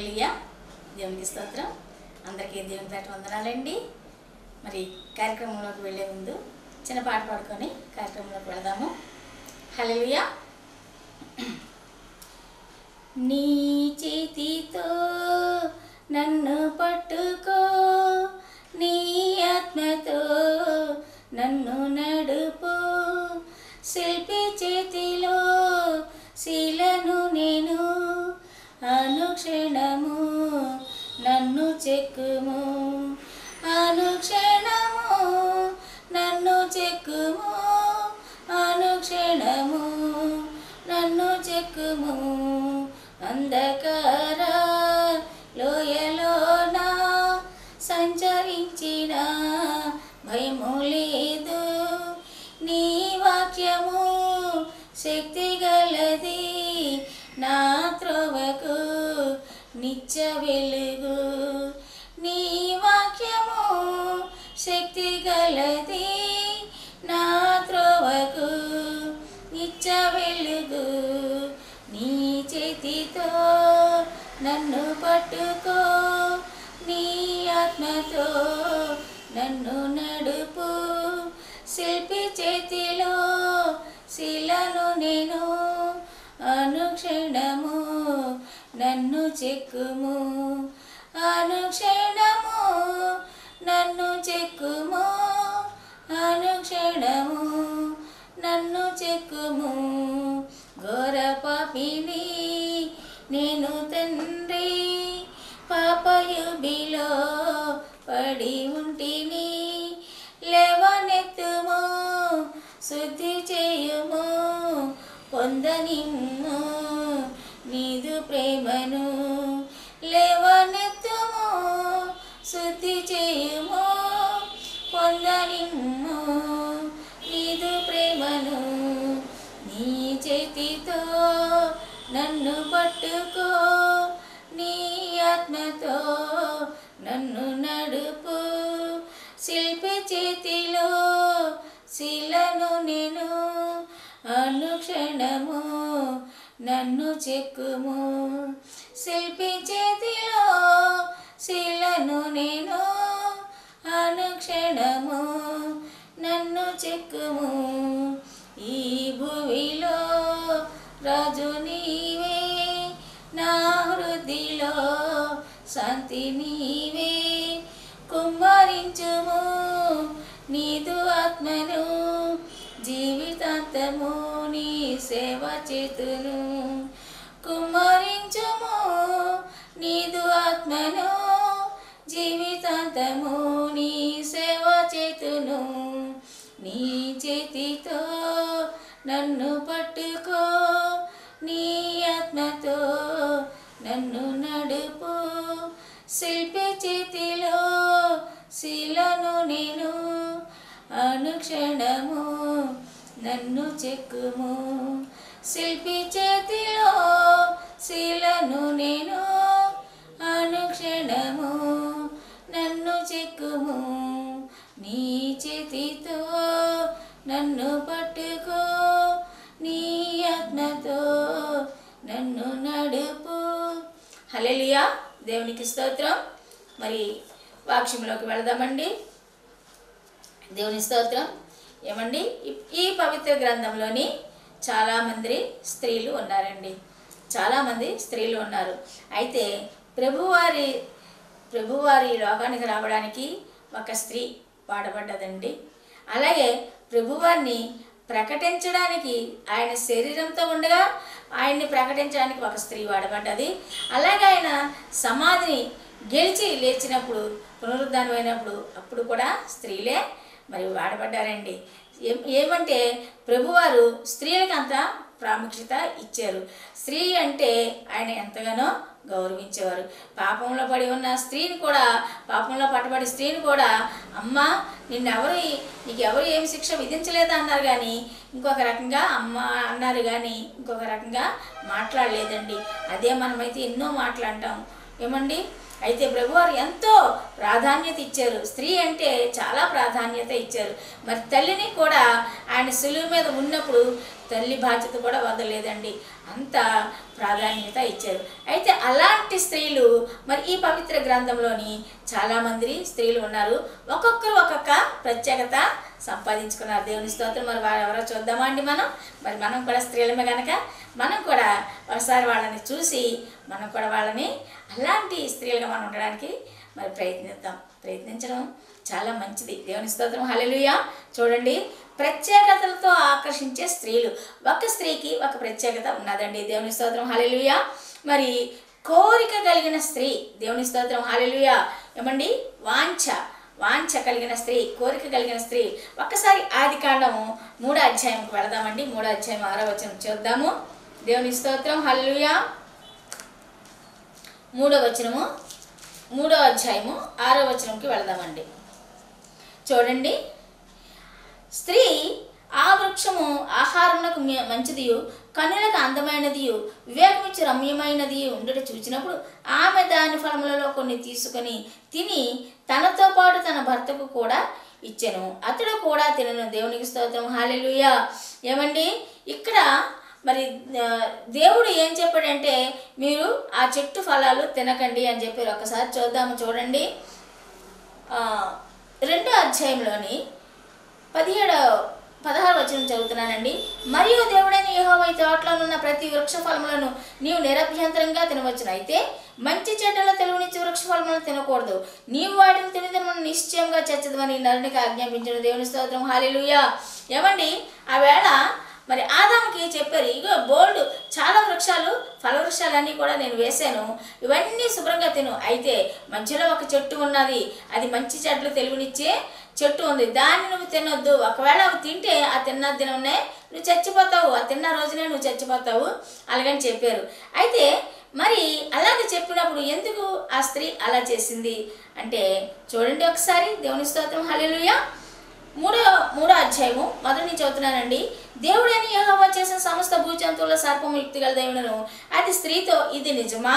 హల్లెలూయా దేవునికి స్తోత్రం అందరికీ దేవుని పేట వందనాలండి మరి కార్యక్రమంలోకి వెళ్ళే ముందు చిన్న పాట పాడుకొని కార్యక్రమంలోకి వెళదాము హల్లెలూయా నీ చేతితో నన్ను పట్టుకో నీ ఆత్మతో నన్ను నడుపు శిల్పి చేతిలో శీలను నేను అనుక్షణము నన్ను చెక్కుము అనుక్షణము నన్ను చెక్కుము అనుక్షణము నన్ను చెక్కుము అంధకార లోయలోన సంచరించిన భయము లేదు నీ వాక్యము శక్తి గలది నా త్రోవకు నిత్య వెలుగు నీ వాక్యము శక్తి గలది నా త్రోవకు నిత్య వెలుగు నీ చేతితో నన్ను పట్టుకో నీ ఆత్మతో నన్ను నడుపు శిల్పి చేతిలో శిలను నేను అనుక్షణము నన్ను చెక్కుము అనుక్షణము నన్ను చెక్కుము అనుక్షణము నన్ను చెక్కుము ఘోర పాపిని నేను తండ్రి పాపయుబిలో పడి ఉంటిని లేవనెత్తుము శుద్ధి చేయుము పొందనిమ్ము నీదు ప్రేమను లేవనెత్తుము శుద్ధి చేయుము పొందనిమ్ము నీదు ప్రేమను నీ చేతితో నన్ను పట్టుకో నీ ఆత్మతో నన్ను నడుపు శిల్పి చేతిలో శిలను నేను అనుక్షణము నన్ను చెక్కుము శిల్పి చేతిలో శిలను నేను అనుక్షణము నన్ను చెక్కుము ఈ భూమిలో రాజు నీవే నా హృదిలో శాంతి నీవే కుమ్మరించుము నీదు ఆత్మను జీవితాంతము నీ సేవ చేతును కుమ్మరించుము నీదు ఆత్మను జీవితాంతము నీ సేవ చేతును నీ చేతితో నన్ను పట్టుకో నీ ఆత్మతో నన్ను నడుపు శిల్పి చేతిలో శిలను నేను అనుక్షణము నన్ను చెక్కుము శిల్పి చేతిలో శిలను నేను అనుక్షణము నన్ను చెక్కుము నీ చేతితో నన్ను పట్టుకో నీ ఆత్మతో నన్ను నడుపు హల్లెలూయా దేవునికి స్తోత్రం మరి వాక్యంలోకి వెళదామండి దేవుని స్తోత్రం ఏమండి ఈ- ఈ పవిత్ర గ్రంథంలోని చాలామంది స్త్రీలు ఉన్నారండి చాలామంది స్త్రీలు ఉన్నారు అయితే ప్రభువారి ప్రభువారి ఈ లోకానికి రావడానికి ఒక స్త్రీ వాడబడ్డదండి అలాగే ప్రభువారిని ప్రకటించడానికి ఆయన శరీరంతో ఉండగా ఆయన్ని ప్రకటించడానికి ఒక స్త్రీ వాడబడ్డది అలాగే ఆయన సమాధిని గెలిచి లేచినప్పుడు పునరుద్ధానమైనప్పుడు అప్పుడు కూడా స్త్రీలే మరి వాడబడ్డారండి ఏం- ఏమంటే ప్రభువారు స్త్రీలకు అంత ప్రాముఖ్యత ఇచ్చారు స్త్రీ అంటే ఆయన ఎంతగానో గౌరవించేవారు పాపంలో పడి ఉన్న స్త్రీని కూడా పాపంలో పట్టబడి స్త్రీని కూడా అమ్మ నిన్నెవరు నీకు ఎవరు ఏమి శిక్ష విధించలేదు అన్నారు కానీ ఇంకొక రకంగా అమ్మ అన్నారు కానీ ఇంకొక రకంగా మాట్లాడలేదండి అదే మనమైతే ఎన్నో మాట్లాడటం ఏమండి అయితే ప్రభువారు ఎంతో ప్రాధాన్యత ఇచ్చారు స్త్రీ అంటే చాలా ప్రాధాన్యత ఇచ్చారు మరి తల్లిని కూడా ఆయన సులువు మీద ఉన్నప్పుడు తల్లి బాధ్యత కూడా వదలలేదండి అంత ప్రాధాన్యత ఇచ్చారు అయితే అలాంటి స్త్రీలు మరి ఈ పవిత్ర గ్రంథంలోని చాలామంది స్త్రీలు ఉన్నారు ఒక్కొక్కరు ఒక్కొక్క ప్రత్యేకత సంపాదించుకున్నారు దేవుని స్తోత్రం మరి వారు ఎవరో చూద్దామా అండి మనం మరి మనం కూడా స్త్రీలమే కనుక మనం కూడా ఒకసారి వాళ్ళని చూసి మనం కూడా వాళ్ళని అలాంటి స్త్రీలుగా మనం ఉండడానికి మరి ప్రయత్నిద్దాం ప్రయత్నించడం చాలా మంచిది దేవుని స్తోత్రం హల్లెలూయా చూడండి ప్రత్యేకతలతో ఆకర్షించే స్త్రీలు ఒక స్త్రీకి ఒక ప్రత్యేకత ఉన్నదండి దేవుని స్తోత్రం హల్లెలూయా మరి కోరిక కలిగిన స్త్రీ దేవుని స్తోత్రం హల్లెలూయా ఏమండి వాంఛ వాంఛ కలిగిన స్త్రీ కోరిక కలిగిన స్త్రీ ఒక్కసారి ఆది కాండము మూడో అధ్యాయంకి వెళదామండి మూడో అధ్యాయం ఆరో వచనం చూద్దాము దేవుని స్తోత్రం హల్లెలూయా మూడో వచనము మూడో అధ్యాయము ఆరో వచనంకి వెళదామండి చూడండి స్త్రీ ఆ వృక్షము ఆహారమునకు మ- మంచిదియు కన్నులకు అందమైనదియు వివేకమిచ్చి రమ్యమైనది ఉండుట చూచినప్పుడు ఆమె దాని ఫలములలో కొన్ని తీసుకొని తిని తనతో పాటు తన భర్తకు కూడా ఇచ్చెను అతడు కూడా తినను దేవునికి స్తోత్రం హాలెలుయా ఏమండి ఇక్కడ మరి ఆ, దేవుడు ఏం చెప్పాడంటే మీరు ఆ చెట్టు ఫలాలు తినకండి అని చెప్పారు ఒకసారి చూద్దాము చూడండి ఆ, రెండో అధ్యాయంలోని పదిహేడో పదహారు వచనం చదువుతున్నానండి మరియు దేవుడైన యెహోవా ఈ తోటలో ఉన్న ప్రతి వృక్ష ఫలములను నీవు నిరభ్యంతరంగా తినవచ్చును అయితే మంచి చెడ్డల తెలుగునిచ్చి వృక్ష ఫలములను తినకూడదు నీవు వాటిని తినదమని నిశ్చయంగా చచ్చదమని నరునికి ఆజ్ఞాపించిన దేవుని స్తోత్రం హాలేలుయా ఏమండి ఆ వేళ మరి ఆదాముకి చెప్పారు ఇగో బోల్డ్ చాలా వృక్షాలు ఫల వృక్షాలన్నీ కూడా నేను వేశాను ఇవన్నీ శుభ్రంగా తిను అయితే మధ్యలో ఒక చెట్టు ఉన్నది అది మంచి చెట్లు తెలుగునిచ్చే చెట్టు ఉంది దాన్ని నువ్వు తినొద్దు ఒకవేళ అవి తింటే ఆ తిన్న దినమే నువ్వు చచ్చిపోతావు ఆ తిన్న రోజునే నువ్వు చచ్చిపోతావు అలాగని చెప్పారు అయితే మరి అలాగే చెప్పినప్పుడు ఎందుకు ఆ స్త్రీ అలా చేసింది అంటే చూడండి ఒకసారి దేవుని స్తోత్రం హల్లెలూయా మూడో మూడో అధ్యాయము మొదటి నుంచి చదువుతున్నానండి దేవుడని యెహోవా చేసిన సమస్త భూజంతువుల సర్పము యుక్తిగల దేవుడను అది స్త్రీతో ఇది నిజమా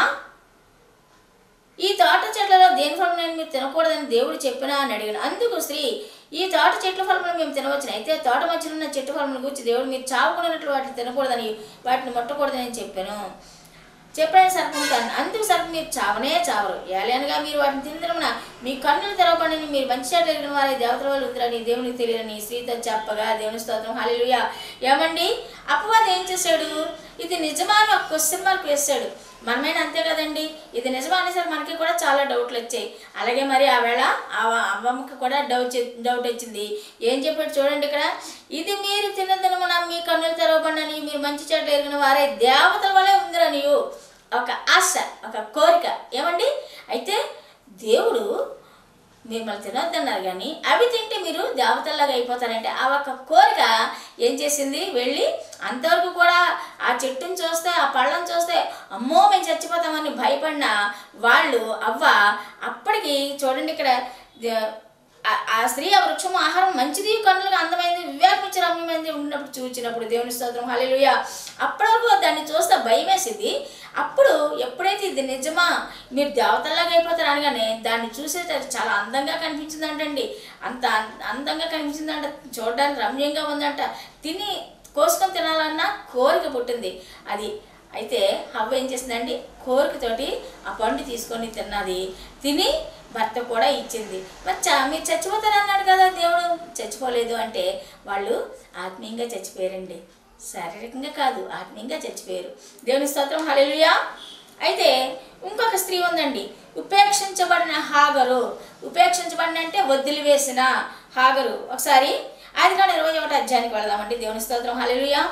ఈ తోట చెట్లలో దేని ఫలం నేను మీరు తినకూడదని దేవుడు చెప్పినా అని అడిగాను అందుకు స్త్రీ ఈ తోట చెట్ల ఫలములు మేము తినవచ్చును అయితే తోట మధ్యలో ఉన్న చెట్టు ఫలముల గురించి దేవుడు మీరు చావుకున్నట్లు వాటిని తినకూడదని వాటిని ముట్టకూడదని చెప్పాను చెప్పాను సర్పం కాను అందుకు సర్పం మీరు చావనే చావరు ఏలైనగా మీరు వాటిని తినదరమున మీ కన్నులు తెరవబడిని మీరు మంచి చెడ్డ ఎరిగిన వారి దేవతల వాళ్ళు ఉందిరని దేవునికి తెలియని స్త్రీతో చెప్పగా దేవుని స్తోత్రం హాలేలుయా ఏమండి అపవాదం ఏం చేశాడు ఇది నిజమా అని ఒక క్వశ్చన్ మార్క్ వేశాడు మనమైనా అంతే కదండి ఇది నిజమా అనేసరికి మనకి కూడా చాలా డౌట్లు వచ్చాయి అలాగే మరి ఆ వేళ ఆ అవ్వమ్మకి కూడా డౌట్ డౌట్ వచ్చింది ఏం చెప్పాడు చూడండి ఇక్కడ ఇది మీరు తినదనమున మీ కన్నులు తెరవబడినని మీరు మంచి చెడ్డ ఎరిగిన వారే దేవతల వల్లే ఉందిరనియు ఒక ఆశ ఒక కోరిక ఏమండి అయితే దేవుడు మిమ్మల్ని తినొద్దన్నారు కానీ అవి తింటే మీరు దేవతల్లాగా అయిపోతారంటే ఆ ఒక కోరిక ఏం చేసింది వెళ్ళి అంతవరకు కూడా ఆ చెట్టుని చూస్తే ఆ పళ్ళని చూస్తే అమ్మో మేము చచ్చిపోతామని భయపడిన వాళ్ళు అవ్వ అప్పటికి చూడండి ఇక్కడ ద- ఆ- ఆ స్త్రీ ఆ వృక్షము ఆహారం మంచిది కన్నులకు అందమైనది వివేకించి రమ్యమైనది ఉన్నప్పుడు చూచినప్పుడు దేవుని స్తోత్రం హల్లెలూయ అప్పటి వరకు దాన్ని చూస్తే భయం వేసింది అప్పుడు ఎప్పుడైతే ఇది నిజమా మీరు దేవతల్లాగా అయిపోతారు అనగానే దాన్ని చూసేసరికి చాలా అందంగా కనిపించిందంటండి అంత అం- అందంగా కనిపించిందంట చూడడానికి రమ్యంగా ఉందంట తిని కోసుకొని తినాలన్న కోరిక పుట్టింది అది అయితే హవ్వ ఏం చేసిందండి కోరికతోటి ఆ పండు తీసుకొని తిన్నది తిని భర్త కూడా ఇచ్చింది మరి చ మీరు చచ్చిపోతారు అన్నాడు కదా దేవుడు చచ్చిపోలేదు అంటే వాళ్ళు ఆత్మీయంగా చచ్చిపోయారండి శారీరకంగా కాదు ఆత్మీయంగా చచ్చిపోయారు దేవుని స్తోత్రం హల్లెలూయా అయితే ఇంకొక స్త్రీ ఉందండి ఉపేక్షించబడిన హాగరు ఉపేక్షించబడిన అంటే వదిలివేసిన హాగరు ఒకసారి అది కానీ ఇరవై ఒకటి అధ్యాయానికి వెళదామండి దేవుని స్తోత్రం హల్లెలూయా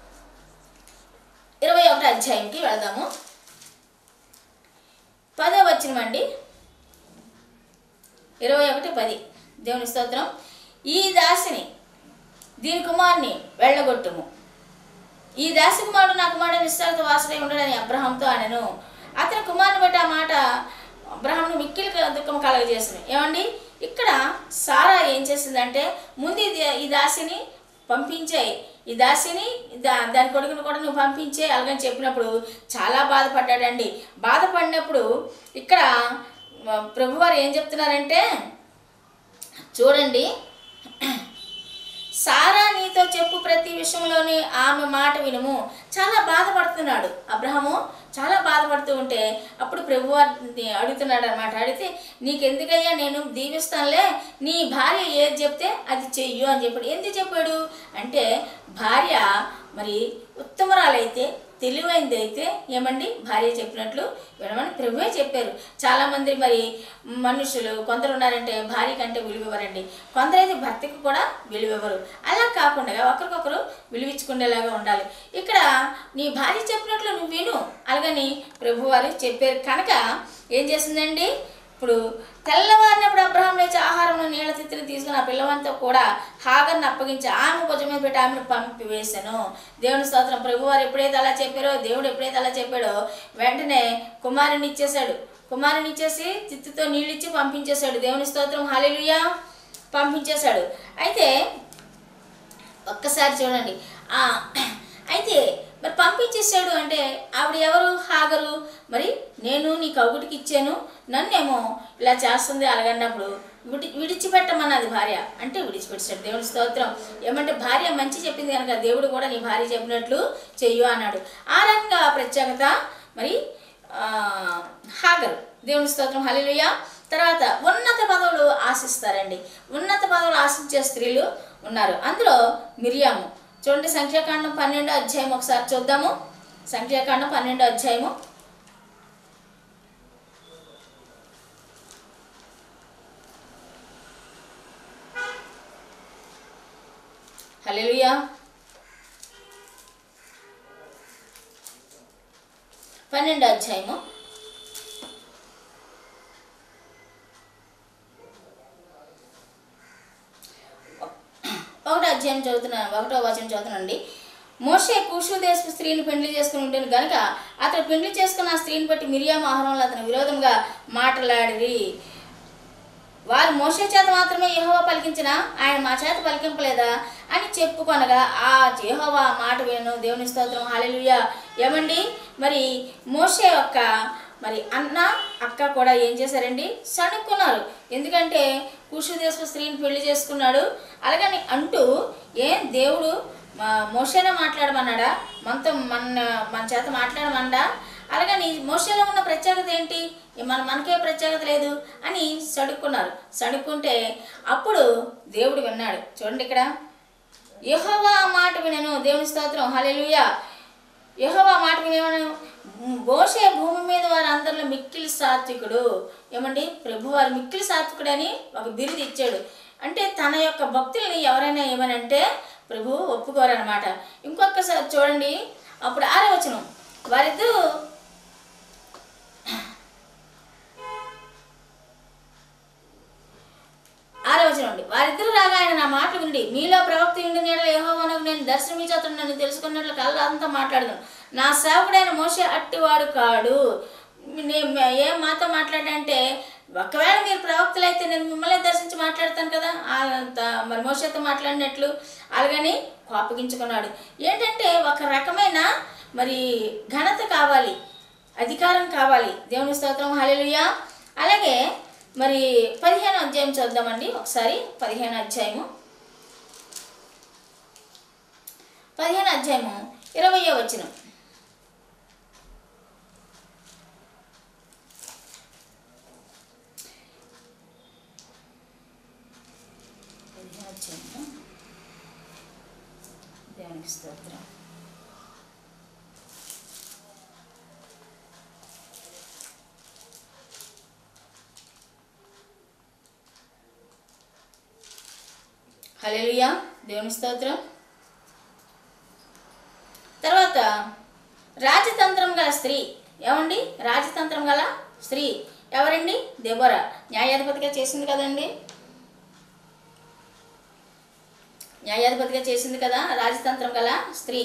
ఇరవై ఒకటి అధ్యాయంకి వెళదాము పదో వచ్చినమండి ఇరవై ఒకటి పది దేవుని స్తోత్రం ఈ దాసిని దీని కుమార్ని వెళ్ళగొట్టుము ఈ దాసి కుమారుడు నా కుమారుడు నిశ్చలత వాసుడై ఉండడని అబ్రహాంతో అనను అతని కుమారుని బట్టి ఆ మాట అబ్రహాంను మిక్కిలి దుఃఖం కలగజేసింది ఏమండి ఇక్కడ సారా ఏం చేసిందంటే ముందు ఇది ఈ దాసిని పంపించే ఈ దాసిని దా దాని కొడుకుని కూడా నువ్వు పంపించే అలాగని చెప్పినప్పుడు చాలా బాధపడ్డాడండి బాధపడినప్పుడు ఇక్కడ ప్రభువారు ఏం చెప్తున్నారంటే చూడండి సారా నీతో చెప్పు ప్రతి విషయంలోని ఆమె మాట వినుము చాలా బాధపడుతున్నాడు అబ్రహము చాలా బాధపడుతూ ఉంటే అప్పుడు ప్రభు అడుగుతున్నాడు అనమాట అడిగితే నీకెందుకయ్యా నేను దీవిస్తానులే నీ భార్య ఏది చెప్తే అది చెయ్యు అని చెప్పాడు ఎందుకు చెప్పాడు అంటే భార్య మరి ఉత్తమరాలైతే తెలివైంది అయితే ఏమండి భార్య చెప్పినట్లు వినమని ప్రభువే చెప్పారు చాలామంది మరి మనుషులు కొందరు ఉన్నారంటే భార్య కంటే విలువివ్వరండి కొందరైతే భర్తకి కూడా విలువివ్వరు అలా కాకుండా ఒకరికొకరు విలువించుకునేలాగా ఉండాలి ఇక్కడ నీ భార్య చెప్పినట్లు నువ్వు విను అలాగని ప్రభువారు చెప్పారు కనుక ఏం చేసిందండి ఇప్పుడు తెల్లవారినప్పుడు అబ్రహం లేచి ఆహారం నీళ్ళ తిత్తిని తీసుకుని ఆ పిల్లవంతా కూడా హాగర్ని అప్పగించి ఆమె భుజం మీద పెట్టి ఆమెను పంపివేశాను దేవుని స్తోత్రం ప్రభువారు ఎప్పుడైతే అలా చెప్పారో దేవుడు ఎప్పుడైతే అలా చెప్పాడో వెంటనే కుమారుని ఇచ్చేశాడు కుమారుని ఇచ్చేసి తిత్తితో నీళ్ళు ఇచ్చి పంపించేశాడు దేవుని స్తోత్రం హాలేలుయా పంపించేశాడు అయితే ఒక్కసారి చూడండి ఆ, అయితే మరి పంపించేసాడు అంటే ఆవిడ ఎవరు హాగరు మరి నేను నీ కౌగుటికి ఇచ్చాను నన్నేమో ఇలా చేస్తుంది అలాగన్నప్పుడు విడి విడిచిపెట్టమన్నది భార్య అంటే విడిచిపెట్టాడు దేవుని స్తోత్రం ఏమంటే భార్య మంచి చెప్పింది కనుక దేవుడు కూడా నీ భార్య చెప్పినట్లు చెయ్యు అన్నాడు ఆ రకంగా ప్రత్యేకత మరి ఆ, హాగరు దేవుని స్తోత్రం హలిలుయ తర్వాత ఉన్నత పదవులు ఆశిస్తారండి ఉన్నత పదవులు ఆశించే స్త్రీలు ఉన్నారు అందులో మిరియాము చూడండి సంఖ్యాకాండం పన్నెండో అధ్యాయం ఒకసారి చూద్దాము సంఖ్యాకాండం పన్నెండో అధ్యాయము హల్లెలూయా పన్నెండో అధ్యాయము ఒకటో అధ్యాయం చదువుతున్నాను ఒకటో వచనం చదువుతున్నానండి మోషే కూషు దేశపు స్త్రీని పెండ్లి చేసుకుని ఉంటాను గనుక అతడు పెండ్లి చేసుకున్న ఆ స్త్రీని బట్టి మిరియాము ఆహారంలో అతని విరోధంగా మాట్లాడిరి వారు మోసే చేత మాత్రమే యెహోవా పలికించిన ఆయన మా చేత పలికింపలేదా అని చెప్పుకొనగా ఆ యెహోవా మాట విను దేవుని స్తోత్రం హాలెలుయా ఏమండి మరి మోసే యొక్క మరి అన్న అక్క కూడా ఏం చేశారండి సణుక్కున్నారు ఎందుకంటే కుషు దేశ స్త్రీని పెళ్లి చేసుకున్నాడు అలాగని అంటూ ఏం దేవుడు మా- మోషేనే మాట్లాడమన్నాడా మనతో మన మన చేత మాట్లాడమన్నాడా అలాగని మోషేలో ఉన్న ప్రత్యేకత ఏంటి ఏ మన మనకే ప్రత్యేకత లేదు అని సడుక్కున్నారు సడుక్కుంటే అప్పుడు దేవుడు విన్నాడు చూడండి ఇక్కడ యెహోవా మాట వినను దేవుని స్తోత్రం హల్లెలూయా యెహోవా మాట వినేవాడు మోషే భూమి మీద వారు అందరిలో మిక్కిలి సాత్వికుడు ఏమండి ప్రభు వారు మిక్కిలి సాత్వికుడు అని ఒక బిరుదు ఇచ్చాడు అంటే తన యొక్క భక్తుల్ని ఎవరైనా ఏమనంటే ప్రభు ఒప్పుకోరనమాట ఇంకొకసారి చూడండి అప్పుడు ఆరో వచనం వారిద్దరూ ఆరో వచనం అండి వారిద్దరు రాగా ఆయన నా మాటలు విండి మీలో ప్రవక్త ఉండి నేను యెహోవానకు నేను దర్శనమిచ్చేతను నన్ను తెలుసుకున్నట్లు కళ్ళ అంతా మాట్లాడదాను నా సేవకుడైన మోసే అట్టివాడు కాడు నేను ఏం మాతో మాట్లాడంటే ఒకవేళ మీరు ప్రవక్తలైతే నేను మిమ్మల్ని దర్శించి మాట్లాడతాను కదా ఆ త- మరి మోసతో మాట్లాడినట్లు అలాగని కోపగించుకున్నాడు ఏంటంటే ఒక రకమైన మరి ఘనత కావాలి అధికారం కావాలి దేవుని స్తోత్రం హల్లెలూయా అలాగే మరి పదిహేను అధ్యాయం చూద్దామండి ఒకసారి పదిహేను అధ్యాయము పదిహేను అధ్యాయము ఇరవయో వచనం పదిహేను అధ్యాయము దేవునికి స్తోత్రం హల్లెలూయా దేవుని స్తోత్రం తర్వాత రాజతంత్రం గల స్త్రీ ఏమండి రాజతంత్రం గల స్త్రీ ఎవరండి దెబోరా న్యాయాధిపతిగా చేసింది కదండి న్యాయాధిపతిగా చేసింది కదా రాజతంత్రం గల స్త్రీ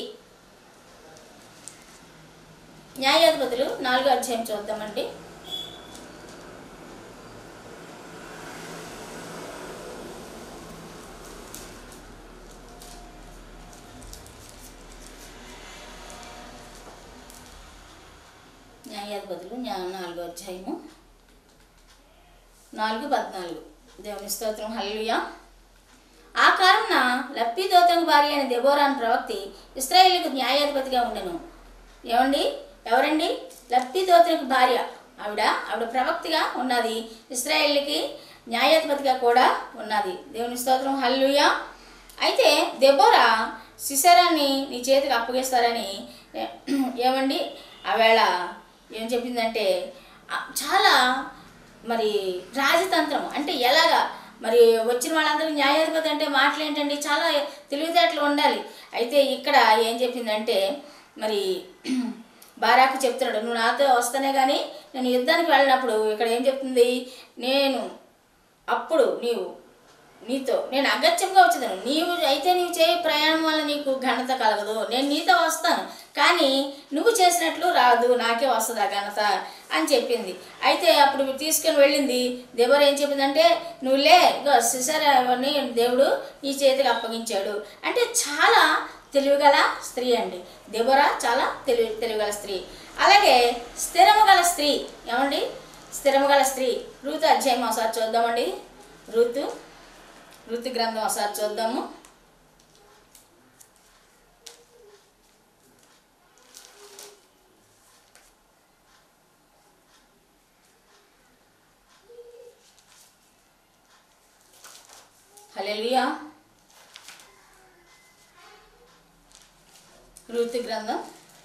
న్యాయాధిపతులు నాలుగో అధ్యాయం చూద్దామండి న్యాయాధిపతులు న్యా- నాలుగో అధ్యాయము నాలుగు పద్నాలుగు దేవుని స్తోత్రం హల్లుయా ఆ కారణన లప్పిదోతకు భార్య అయిన దెబోరాన్ ప్రవక్తి ఇస్రాయేల్కు న్యాయాధిపతిగా ఉండెను ఏమండి ఎవరండి లప్పిదోతకు భార్య ఆవిడ ఆవిడ ప్రవక్తిగా ఉన్నది ఇస్రాయేల్కి న్యాయాధిపతిగా కూడా ఉన్నది దేవుని స్తోత్రం హల్లుయా అయితే దెబోరా సిసరాన్ని నీ చేతికి అప్పగిస్తారని ఏ- ఏమండి ఆవేళ ఏం చెప్పిందంటే ఆ, చాలా మరి రాజతంత్రం అంటే ఎలాగా మరి వచ్చిన వాళ్ళందరికీ న్యాయాధిపతి అంటే మాటలు ఏంటండి చాలా తెలివితేటలు ఉండాలి అయితే ఇక్కడ ఏం చెప్పిందంటే మరి బారాకు చెప్తున్నాడు నువ్వు నాతో వస్తానే కానీ నేను యుద్ధానికి వెళ్ళినప్పుడు ఇక్కడ ఏం చెప్తుంది నేను అప్పుడు నీవు నీతో నేను అగత్యంగా వచ్చేదాను నీవు అయితే నీవు చేయి ప్రయాణం వల్ల నీకు ఘనత కలగదు నేను నీతో వస్తాను కానీ నువ్వు చేసినట్లు రాదు నాకే వస్తుంది ఆ ఘనత అని చెప్పింది అయితే అప్పుడు తీసుకొని వెళ్ళింది దేవరు ఏం చెప్పిందంటే నువ్వు లే ఇగో సిసరని దేవుడు నీ చేతికి అప్పగించాడు అంటే చాలా తెలివిగల స్త్రీ అండి దెబొరా చాలా తెలివి తెలివిగల స్త్రీ అలాగే స్థిరము గల స్త్రీ ఏమండి స్థిరము గల స్త్రీ ఋతు అధ్యాయం ఒకసారి చూద్దామండి ఋతు ఋతు గ్రంథం ఒకసారి చూద్దాము హల్లెలూయా ఋతు గ్రంథం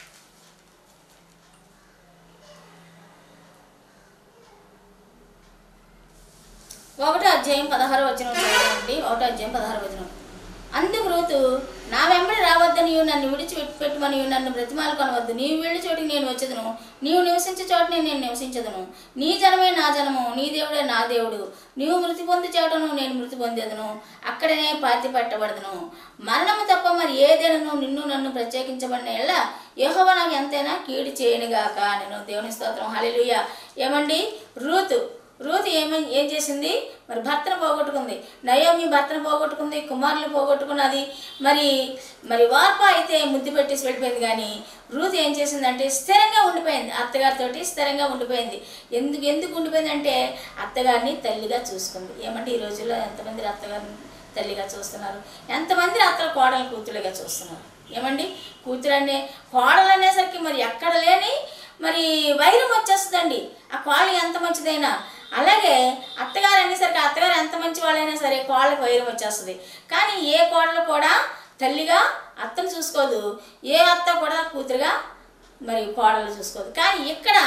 ఒకటో అధ్యాయం పదహారు వచనం చదవండి ఒకటో అధ్యాయం పదహారు వచనం అందుకు రూతు నా వెంబడి రావద్దని నన్ను విడిచిపెట్టుమని నన్ను బ్రతిమాలు కొనవద్దు నీవు వెళ్ళి చోటికి నేను వచ్చేదను నీవు నివసించే చోటనే నేను నివసించదను నీ జనమే నా జనము నీ దేవుడే నా దేవుడు నీవు మృతి పొంది చోటను నేను మృతి పొందేదను అక్కడనే పాతి పట్టబడదును మరణము తప్ప మరి ఏదైనాను నిన్ను నన్ను ప్రత్యేకించబడిన ఎళ్ళ యెహోవా నాకు ఎంతైనా కీడు చేయనుగాక నేను దేవుని స్తోత్రం హల్లెలూయా ఏమండి రూతు రూతు ఏమని ఏం చేసింది మరి భర్తను పోగొట్టుకుంది నయోమి భర్తను పోగొట్టుకుంది కుమారులు పోగొట్టుకున్నది మరి మరి వార్ప అయితే ముద్దు పెట్టేసి వెళ్ళిపోయింది కానీ రూతు ఏం చేసిందంటే స్థిరంగా ఉండిపోయింది అత్తగారితోటి స్థిరంగా ఉండిపోయింది ఎందుకు ఎందుకు ఉండిపోయిందంటే అత్తగారిని తల్లిగా చూసుకుంది ఏమంటే ఈ రోజుల్లో ఎంతమంది అత్తగారిని తల్లిగా చూస్తున్నారు ఎంతమంది అత్తలు కోడలు కూతురుగా చూస్తున్నారు ఏమండి కూతురు అనే కోడలు అనేసరికి మరి ఎక్కడ లేని మరి వైరం వచ్చేస్తుందండి ఆ కోళ్ళ ఎంత మంచిదైనా అలాగే అత్తగారు అనేసరికి అత్తగారు ఎంత మంచి వాళ్ళైనా సరే కోళ్ళకి వైరం వచ్చేస్తుంది కానీ ఏ కోడలు కూడా తల్లిగా అత్తను చూసుకోదు ఏ అత్త కూడా కూతురుగా మరి కోడలు చూసుకోదు కానీ ఇక్కడ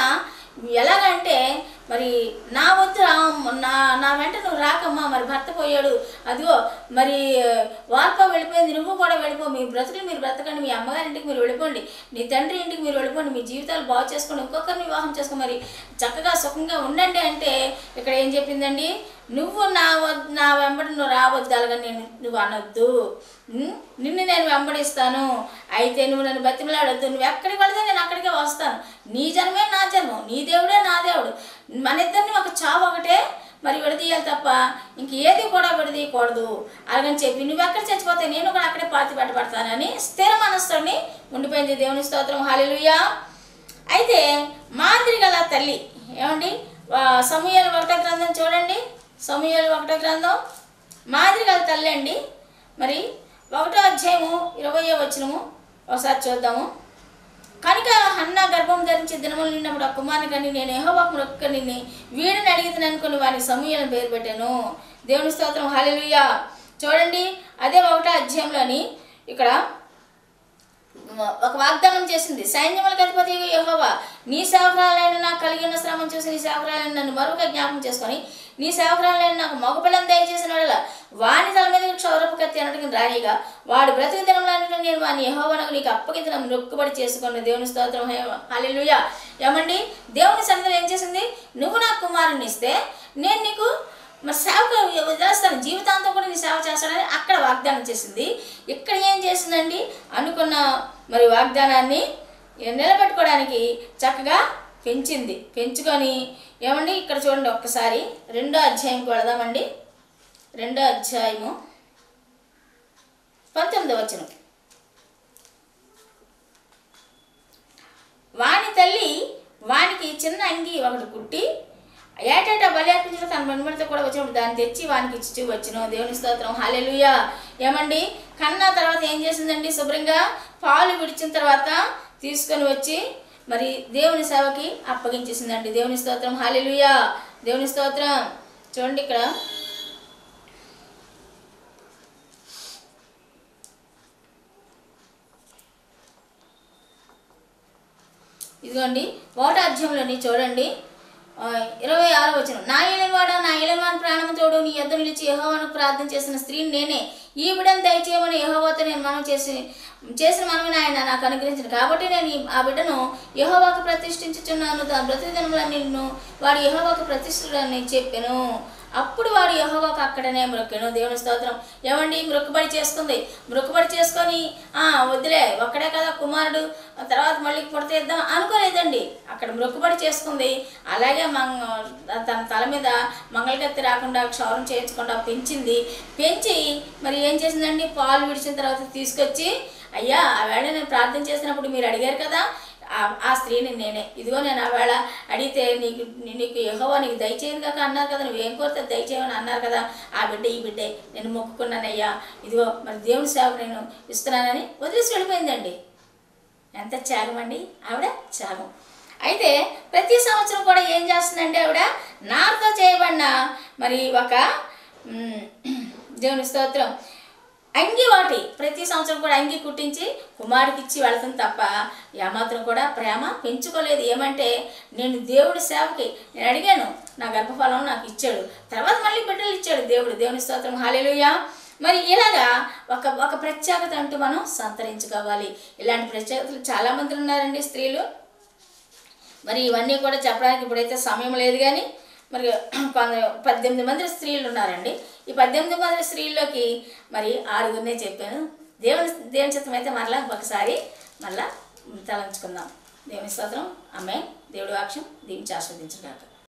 ఎలాగంటే మరి నా వద్దు రా నా నా వెంట నువ్వు రాకమ్మా మరి భర్త పోయాడు అదిగో మరి వార్ప వెళ్ళిపోయింది నువ్వు కూడా వెళ్ళిపో మీ బ్రతుకులు మీరు బ్రతకండి మీ అమ్మగారి ఇంటికి మీరు వెళ్ళిపోండి నీ తండ్రి ఇంటికి మీరు వెళ్ళిపోండి మీ జీవితాలు బాగు చేసుకోండి ఇంకొకరిని వివాహం చేసుకొని మరి చక్కగా సుఖంగా ఉండండి అంటే ఇక్కడ ఏం చెప్పిందండి నువ్వు నా వద్ నా వెంబడి నువ్వు రావద్దు అలాగా నేను నువ్వు అనొద్దు ఉం? నిన్ను నేను వెంబడిస్తాను అయితే నువ్వు నన్ను బతిమలాడొద్దు నువ్వు ఎక్కడికి వెళితే నేను అక్కడికే వస్తాను నీ జన్మే నా జన్మం నీ దేవుడే నా దేవుడు మన ఇద్దరిని ఒక చావు ఒకటే మరి విడదీయాలి తప్ప ఇంక ఏది కూడా విడదీయకూడదు అలాగని చెప్పి నువ్వు ఎక్కడ చచ్చిపోతే నేను కూడా అక్కడే పాతి పట్టబడతానని స్థిర మనస్తోని ఉండిపోయింది దేవుని స్తోత్రం హాలిలుయా అయితే మాదిరి గల తల్లి ఏమండి సమూహాలు ఒకటో గ్రంథం చూడండి సమూహాలు ఒకటో గ్రంథం మాదిరి గల తల్లి అండి మరి ఒకటో అధ్యాయము ఇరవయో వచనము ఒకసారి చూద్దాము కనుక హన్న గర్భం ధరించి దినములు నిన్నప్పుడు ఆ కుమారుని కానీ నేను యెహోవాకు మొక్కని వీడిని అడిగితే అనుకుని వారికి సమూహాలను పేరు పెట్టాను దేవుని స్తోత్రం హాలెలూయా చూడండి అదే ఒకటో అధ్యాయంలోని ఇక్కడ ఒక వాగ్దానం చేసింది సైన్యములకు అధిపతి యెహోవా నీ సేవకురాలైన నాకు కలిగిన శ్రమం చూసి నీ సేవకురాలైన నన్ను మరొక జ్ఞాపకం చేసుకొని నీ సేవకురాలైన నాకు మగపిల్లని దయచేసిన వాళ్ళ వాని తల మీద క్షౌరపు కత్తి అనడానికి రానిగా వాడు బ్రతుకు దినంలో నేను వాని యెహోవానకు నీకు అప్పగించిన నొక్కుబడి చేసుకున్న దేవుని స్తోత్రం హాలెలూయా ఏమండి దేవుని సన్నిధిలో ఏం చేసింది నువ్వు నాకు కుమారుని ఇస్తే నేను నీకు మరి సేవకు వదిలేస్తాను జీవితాంతం కూడా నీ సేవ చేస్తానని అక్కడ వాగ్దానం చేసింది ఇక్కడ ఏం చేసిందండి అనుకున్న మరి వాగ్దానాన్ని నిలబెట్టుకోవడానికి చక్కగా పెంచింది పెంచుకొని ఏమండి ఇక్కడ చూడండి ఒక్కసారి రెండో అధ్యాయంకి వెళదామండి రెండో అధ్యాయము పంతొమ్మిది వచనం వాని తల్లి వానికి చిన్న అంగి ఒకటి కుట్టి ఏటేటా బలి అర్పించడం తన వెనుమడితో కూడా వచ్చినప్పుడు దాన్ని తెచ్చి వానికి ఇచ్చి వచ్చును దేవుని స్తోత్రం హాలెలుయా ఏమండి కన్నా తర్వాత ఏం చేసిందండి శుభ్రంగా పాలు విడిచిన తర్వాత తీసుకొని వచ్చి మరి దేవుని సేవకి అప్పగించేసిందండి దేవుని స్తోత్రం హాలెలుయా దేవుని స్తోత్రం చూడండి ఇక్కడ ఇదిగోండి ఒకటో అధ్యాయంలోని చూడండి ఆ, ఇరవై ఆరో వచ్చిన నా ఏలినవాడ నా ఏలినవాని ప్రాణము తోడు నీ యొద్ద నిలిచి యెహోవాను ప్రార్థన చేసిన స్త్రీని నేనే ఈ బిడ్డను దయచేయమని యెహోవాతో నేను మనం చేసి చేసిన మనమని ఆయన నాకు అనుగ్రహించిన కాబట్టి నేను ఈ- ఆ బిడ్డను యెహోవాకు ప్రతిష్ఠించుచున్నాను దాని ప్రతిదినముల నిన్ను వాడు యెహోవాకు ప్రతిష్ఠుడని చెప్పాను అప్పుడు వాడు యెహోవాకు అక్కడనే మ్రొక్కెను దేవుని స్తోత్రం ఏమండి మ్రొక్కుబడి చేసుకుంది మ్రొక్కుబడి చేసుకొని ఆ వద్దులే ఒక్కడే కదా కుమారుడు ఆ తర్వాత మళ్ళీ పుడతేద్దాం అనుకోలేదండి అక్కడ మ్రొక్కుబడి చేసుకుంది అలాగే మంగ తన తల మీద మంగళగత్తి రాకుండా క్షౌరం చేయించకుండా పెంచింది పెంచి మరి ఏం చేసిందండి పాలు విడిచిన తర్వాత తీసుకొచ్చి అయ్యా ఆ వేళ నేను ప్రార్థన చేసినప్పుడు మీరు అడిగారు కదా ఆ- ఆ స్త్రీని నేనే ఇదిగో నేను ఆ వేళ అడిగితే నీకు నీ- నీకు యెహోవా నీకు దయచేయను కాక అన్నారు కదా నువ్వేం కోరితే దయచేయమని అన్నారు కదా ఆ బిడ్డ ఈ బిడ్డే నేను మొక్కుకున్నానయ్యా ఇదిగో మరి దేవుని సేవ నేను ఇస్తున్నానని వదిలేసి వెళ్ళిపోయిందండి ఎంత త్యాగం అండి ఆవిడ త్యాగం అయితే ప్రతి సంవత్సరం కూడా ఏం చేస్తుందండి ఆవిడ నారుతో చేయబడిన మరి ఒక మ్, దేవుని స్తోత్రం అంగి వాటి ప్రతి సంవత్సరం కూడా అంగి కుట్టించి కుమారుడికి ఇచ్చి వెళ్తుంది తప్ప ఏమాత్రం కూడా ప్రేమ పెంచుకోలేదు ఏమంటే నేను దేవుడి సేవకి నేను అడిగాను నా గర్భఫలం నాకు ఇచ్చాడు తర్వాత మళ్ళీ బిడ్డలు ఇచ్చాడు దేవుడు దేవుని స్తోత్రం హాలేలుయా మరి ఇలాగా ఒక ఒక ప్రత్యేకత అంటూ మనం సంతరించుకోవాలి ఇలాంటి ప్రత్యేకతలు చాలామంది ఉన్నారండి స్త్రీలు మరి ఇవన్నీ కూడా చెప్పడానికి ఇప్పుడైతే సమయం లేదు కానీ మరి కొంత పద్దెనిమిది మంది స్త్రీలు ఉన్నారండి ఈ పద్దెనిమిది మంది స్త్రీల్లోకి మరి ఆరుగురినే చెప్పాను దేవుని దేవుని చిత్తం అయితే మరలా ఒకసారి మళ్ళా తలంచుకుందాం దేవుని స్తోత్రం అమ్మాయి దేవుడి వాక్యం దీవించి ఆస్వాదించుగాక